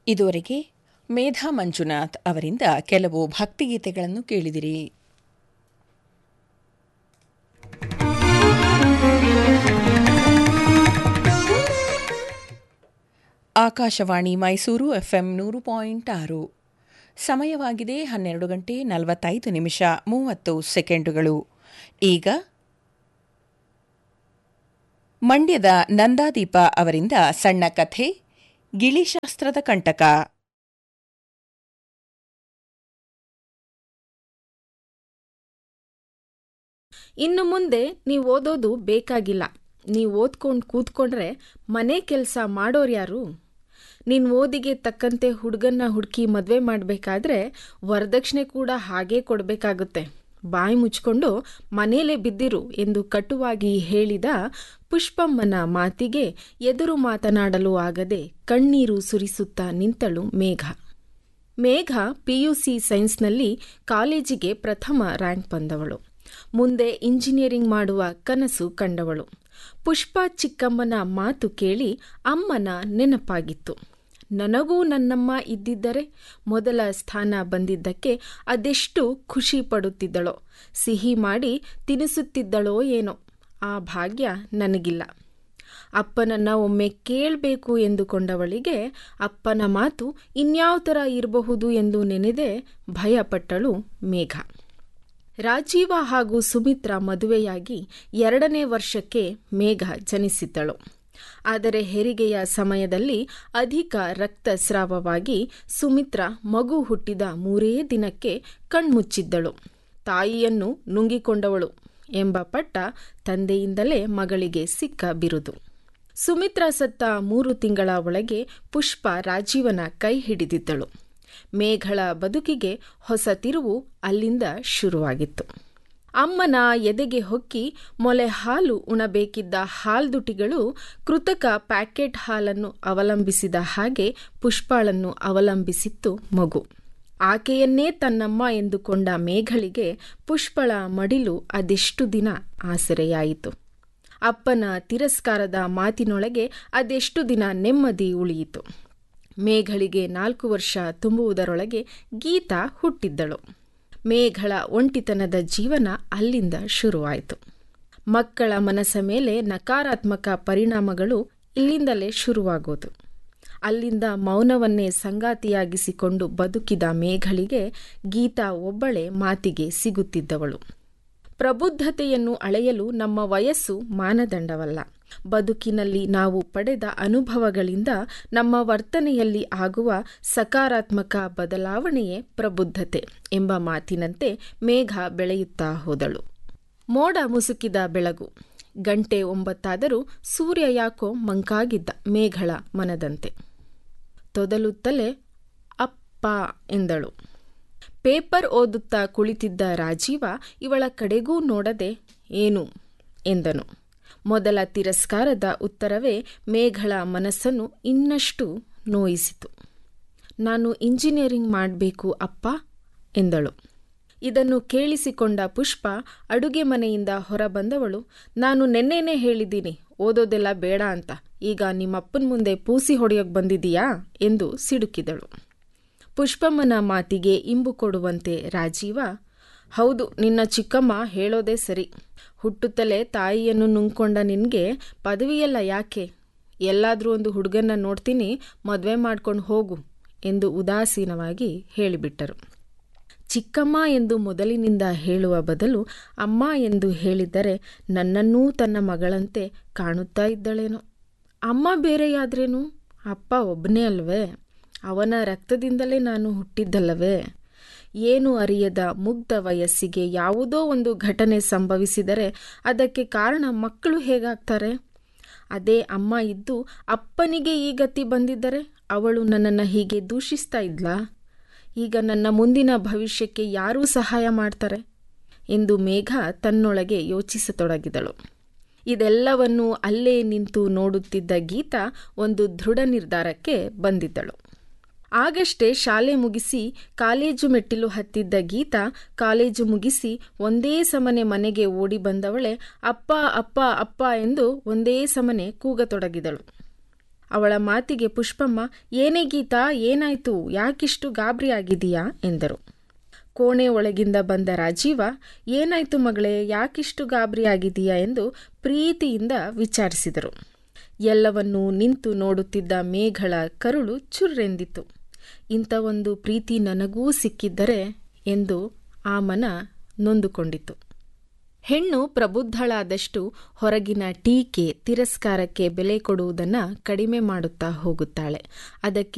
ಇದುವರೆಗೆ ಮೇಧಾ ಮಂಜುನಾಥ್ ಅವರಿಂದ ಕೆಲವು ಭಕ್ತಿಗೀತೆಗಳನ್ನು ಕೇಳಿದಿರಿ ಆಕಾಶವಾಣಿ ಮೈಸೂರು ಎಫ್ಎಂ ನೂರು ಪಾಯಿಂಟ್ ಆರು ಸಮಯವಾಗಿದೆ ಹನ್ನೆರಡು ಗಂಟೆ ನಲವತ್ತೈದು ನಿಮಿಷ ಮೂವತ್ತು ಸೆಕೆಂಡುಗಳು ಈಗ ಮಂಡ್ಯದ ನಂದಾದೀಪ ಅವರಿಂದ ಸಣ್ಣ ಕಥೆ ಗಿಳಿಶಾಸ್ತ್ರದ ಕಂಟಕ ಇನ್ನು ಮುಂದೆ ನೀವು ಓದೋದು ಬೇಕಾಗಿಲ್ಲ ನೀವು ಓದ್ಕೊಂಡು ಕೂತ್ಕೊಂಡ್ರೆ ಮನೆ ಕೆಲಸ ಮಾಡೋರ್ಯಾರು ನಿನ್ನ ಓದಿಗೆ ತಕ್ಕಂತೆ ಹುಡುಗನ್ನ ಹುಡುಕಿ ಮದುವೆ ಮಾಡಬೇಕಾದ್ರೆ ವರದಕ್ಷಿಣೆ ಕೂಡ ಹಾಗೇ ಕೊಡಬೇಕಾಗುತ್ತೆ ಬಾಯಿ ಮುಚ್ಕೊಂಡು ಮನೇಲೆ ಬಿದ್ದಿರು ಎಂದು ಕಟುವಾಗಿ ಹೇಳಿದ ಪುಷ್ಪಮ್ಮನ ಮಾತಿಗೆ ಎದುರು ಮಾತನಾಡಲು ಆಗದೆ ಕಣ್ಣೀರು ಸುರಿಸುತ್ತಾ ನಿಂತಳು ಮೇಘ ಮೇಘ ಪಿಯುಸಿ ಸೈನ್ಸ್ನಲ್ಲಿ ಕಾಲೇಜಿಗೆ ಪ್ರಥಮ ರ್ಯಾಂಕ್ ಬಂದವಳು ಮುಂದೆ ಇಂಜಿನಿಯರಿಂಗ್ ಮಾಡುವ ಕನಸು ಕಂಡವಳು ಪುಷ್ಪ ಚಿಕ್ಕಮ್ಮನ ಮಾತು ಕೇಳಿ ಅಮ್ಮನ ನೆನಪಾಗಿತ್ತು ನನಗೂ ನನ್ನಮ್ಮ ಇದ್ದಿದ್ದರೆ ಮೊದಲ ಸ್ಥಾನ ಬಂದಿದ್ದಕ್ಕೆ ಅದೆಷ್ಟು ಖುಷಿ ಪಡುತ್ತಿದ್ದಳೋ ಸಿಹಿ ಮಾಡಿ ತಿನಿಸುತ್ತಿದ್ದಳೋ ಏನೋ ಆ ಭಾಗ್ಯ ನನಗಿಲ್ಲ ಅಪ್ಪನನ್ನ ಒಮ್ಮೆ ಕೇಳಬೇಕು ಎಂದುಕೊಂಡವಳಿಗೆ ಅಪ್ಪನ ಮಾತು ಇನ್ಯಾವ ಥರ ಇರಬಹುದು ಎಂದು ನೆನೆದೇ ಭಯಪಟ್ಟಳು ಮೇಘ ರಾಜೀವ ಹಾಗೂ ಸುಮಿತ್ರ ಮದುವೆಯಾಗಿ ಎರಡನೇ ವರ್ಷಕ್ಕೆ ಮೇಘ ಜನಿಸಿದ್ದಳು ಆದರೆ ಹೆರಿಗೆಯ ಸಮಯದಲ್ಲಿ ಅಧಿಕ ರಕ್ತಸ್ರಾವವಾಗಿ ಸುಮಿತ್ರ ಮಗು ಹುಟ್ಟಿದ ಮೂರೇ ದಿನಕ್ಕೆ ಕಣ್ಮುಚ್ಚಿದ್ದಳು ತಾಯಿಯನ್ನು ನುಂಗಿಕೊಂಡವಳು ಎಂಬ ಪಟ್ಟ ತಂದೆಯಿಂದಲೇ ಮಗಳಿಗೆ ಸಿಕ್ಕ ಬಿರುದು ಸುಮಿತ್ರ ಸತ್ತ ಮೂರು ತಿಂಗಳ ಒಳಗೆ ಪುಷ್ಪ ರಾಜೀವನ ಕೈ ಹಿಡಿದಿದ್ದಳು ಮೇಘಳ ಬದುಕಿಗೆ ಹೊಸ ತಿರುವು ಅಲ್ಲಿಂದ ಶುರುವಾಗಿತ್ತು ಅಮ್ಮನ ಎದೆಗೆ ಹೊಕ್ಕಿ ಮೊಲೆ ಹಾಲು ಉಣಬೇಕಿದ್ದ ಹಾಲ್ದುಟಿಗಳು ಕೃತಕ ಪ್ಯಾಕೆಟ್ ಹಾಲನ್ನು ಅವಲಂಬಿಸಿದ ಹಾಗೆ ಪುಷ್ಪಾಳನ್ನು ಅವಲಂಬಿಸಿತ್ತು ಮಗು ಆಕೆಯನ್ನೇ ತನ್ನಮ್ಮ ಎಂದುಕೊಂಡ ಮೇಘಳಿಗೆ ಪುಷ್ಪಳ ಮಡಿಲು ಅದೆಷ್ಟು ದಿನ ಆಸರೆಯಾಯಿತು ಅಪ್ಪನ ತಿರಸ್ಕಾರದ ಮಾತಿನೊಳಗೆ ಅದೆಷ್ಟು ದಿನ ನೆಮ್ಮದಿ ಉಳಿಯಿತು ಮೇಘಳಿಗೆ ನಾಲ್ಕು ವರ್ಷ ತುಂಬುವುದರೊಳಗೆ ಗೀತಾ ಹುಟ್ಟಿದ್ದಳು ಮೇಘಳ ಒಂಟಿತನದ ಜೀವನ ಅಲ್ಲಿಂದ ಶುರುವಾಯಿತು ಮಕ್ಕಳ ಮನಸ್ಸ ಮೇಲೆ ನಕಾರಾತ್ಮಕ ಪರಿಣಾಮಗಳು ಇಲ್ಲಿಂದಲೇ ಶುರುವಾಗೋದು ಅಲ್ಲಿಂದ ಮೌನವನ್ನೇ ಸಂಗಾತಿಯಾಗಿಸಿಕೊಂಡು ಬದುಕಿದ ಮೇಘಳಿಗೆ ಗೀತಾ ಒಬ್ಬಳೇ ಮಾತಿಗೆ ಸಿಗುತ್ತಿದ್ದವಳು ಪ್ರಬುದ್ಧತೆಯನ್ನು ಅಳೆಯಲು ನಮ್ಮ ವಯಸ್ಸು ಮಾನದಂಡವಲ್ಲ ಬದುಕಿನಲ್ಲಿ ನಾವು ಪಡೆದ ಅನುಭವಗಳಿಂದ ನಮ್ಮ ವರ್ತನೆಯಲ್ಲಿ ಆಗುವ ಸಕಾರಾತ್ಮಕ ಬದಲಾವಣೆಯೇ ಪ್ರಬುದ್ಧತೆ ಎಂಬ ಮಾತಿನಂತೆ ಮೇಘ ಬೆಳೆಯುತ್ತಾ ಹೋದಳು ಮೋಡ ಮುಸುಕಿದ ಬೆಳಗು ಗಂಟೆ ಒಂಬತ್ತಾದರೂ ಸೂರ್ಯ ಯಾಕೋ ಮಂಕಾಗಿದ್ದ ಮೇಘಳ ಮನದಂತೆ ತೊದಲುತ್ತಲೇ ಅಪ್ಪ ಎಂದಳು ಪೇಪರ್ ಓದುತ್ತಾ ಕುಳಿತಿದ್ದ ರಾಜೀವ ಇವಳ ಕಡೆಗೂ ನೋಡದೆ ಏನು ಎಂದನು ಮೊದಲ ತಿರಸ್ಕಾರದ ಉತ್ತರವೇ ಮೇಘಳ ಮನಸ್ಸನ್ನು ಇನ್ನಷ್ಟು ನೋಯಿಸಿತು ನಾನು ಇಂಜಿನಿಯರಿಂಗ್ ಮಾಡಬೇಕು ಅಪ್ಪ ಎಂದಳು ಇದನ್ನು ಕೇಳಿಸಿಕೊಂಡ ಪುಷ್ಪ ಅಡುಗೆ ಮನೆಯಿಂದ ಹೊರಬಂದವಳು ನಾನು ನೆನ್ನೆನೇ ಹೇಳಿದ್ದೀನಿ ಓದೋದೆಲ್ಲ ಬೇಡ ಅಂತ ಈಗ ನಿಮ್ಮಪ್ಪನ ಮುಂದೆ ಪೂಸಿ ಹೊಡೆಯೋಕೆ ಬಂದಿದೀಯಾ ಎಂದು ಸಿಡುಕಿದಳು ಪುಷ್ಪಮ್ಮನ ಮಾತಿಗೆ ಇಂಬು ಕೊಡುವಂತೆ ರಾಜೀವ ಹೌದು ನಿನ್ನ ಚಿಕ್ಕಮ್ಮ ಹೇಳೋದೇ ಸರಿ ಹುಟ್ಟುತ್ತಲೇ ತಾಯಿಯನ್ನು ನುಂಗ್ಕೊಂಡ ನಿನಗೆ ಪದವಿಯಲ್ಲ ಯಾಕೆ ಎಲ್ಲಾದರೂ ಒಂದು ಹುಡುಗನ್ನ ನೋಡ್ತೀನಿ ಮದುವೆ ಮಾಡ್ಕೊಂಡು ಹೋಗು ಎಂದು ಉದಾಸೀನವಾಗಿ ಹೇಳಿಬಿಟ್ಟರು ಚಿಕ್ಕಮ್ಮ ಎಂದು ಮೊದಲಿನಿಂದ ಹೇಳುವ ಬದಲು ಅಮ್ಮ ಎಂದು ಹೇಳಿದ್ದರೆ ನನ್ನನ್ನೂ ತನ್ನ ಮಗಳಂತೆ ಕಾಣುತ್ತಾ ಇದ್ದಳೇನೋ ಅಮ್ಮ ಬೇರೆಯಾದ್ರೇನು ಅಪ್ಪ ಒಬ್ಬನೇ ಅಲ್ವೇ ಅವನ ರಕ್ತದಿಂದಲೇ ನಾನು ಹುಟ್ಟಿದ್ದಲ್ಲವೇ ಏನು ಅರಿಯದ ಮುಗ್ಧ ವಯಸ್ಸಿಗೆ ಯಾವುದೋ ಒಂದು ಘಟನೆ ಸಂಭವಿಸಿದರೆ ಅದಕ್ಕೆ ಕಾರಣ ಮಕ್ಕಳು ಹೇಗಾಗ್ತಾರೆ ಅದೇ ಅಮ್ಮ ಇದ್ದು ಅಪ್ಪನಿಗೆ ಈ ಗತಿ ಬಂದಿದ್ದರೆ ಅವಳು ನನ್ನನ್ನು ಹೀಗೆ ದೂಷಿಸ್ತಾ ಇದ್ಲಾ ಈಗ ನನ್ನ ಮುಂದಿನ ಭವಿಷ್ಯಕ್ಕೆ ಯಾರೂ ಸಹಾಯ ಮಾಡ್ತಾರೆ ಎಂದು ಮೇಘ ತನ್ನೊಳಗೆ ಯೋಚಿಸತೊಡಗಿದಳು ಇದೆಲ್ಲವನ್ನೂ ಅಲ್ಲೇ ನಿಂತು ನೋಡುತ್ತಿದ್ದ ಗೀತಾ ಒಂದು ದೃಢ ನಿರ್ಧಾರಕ್ಕೆ ಬಂದಿದ್ದಳು ಆಗಷ್ಟೇ ಶಾಲೆ ಮುಗಿಸಿ ಕಾಲೇಜು ಮೆಟ್ಟಿಲು ಹತ್ತಿದ್ದ ಗೀತಾ ಕಾಲೇಜು ಮುಗಿಸಿ ಒಂದೇ ಸಮನೆ ಮನೆಗೆ ಓಡಿ ಬಂದವಳೆ ಅಪ್ಪ ಅಪ್ಪ ಅಪ್ಪ ಎಂದು ಒಂದೇ ಸಮನೆ ಕೂಗತೊಡಗಿದಳು ಅವಳ ಮಾತಿಗೆ ಪುಷ್ಪಮ್ಮ ಏನೇ ಗೀತಾ ಏನಾಯ್ತು ಯಾಕಿಷ್ಟು ಗಾಬರಿ ಆಗಿದೀಯಾ ಎಂದರು ಕೋಣೆ ಒಳಗಿಂದ ಬಂದ ರಾಜೀವ ಏನಾಯ್ತು ಮಗಳೇ ಯಾಕಿಷ್ಟು ಗಾಬರಿ ಆಗಿದೀಯಾ ಎಂದು ಪ್ರೀತಿಯಿಂದ ವಿಚಾರಿಸಿದರು ಎಲ್ಲವನ್ನೂ ನಿಂತು ನೋಡುತ್ತಿದ್ದ ಮೇಘಳ ಕರುಳು ಚುರ್ರೆಂದಿತು ಇಂಥ ಒಂದು ಪ್ರೀತಿ ನನಗೂ ಸಿಕ್ಕಿದ್ದರೆ ಎಂದು ಆ ಮನ ನೊಂದುಕೊಂಡಿತು ಹೆಣ್ಣು ಪ್ರಬುದ್ಧಳಾದಷ್ಟು ಹೊರಗಿನ ಟೀಕೆ ತಿರಸ್ಕಾರಕ್ಕೆ ಬೆಲೆ ಕೊಡುವುದನ್ನು ಕಡಿಮೆ ಮಾಡುತ್ತಾ ಹೋಗುತ್ತಾಳೆ ಅದಕ್ಕೆ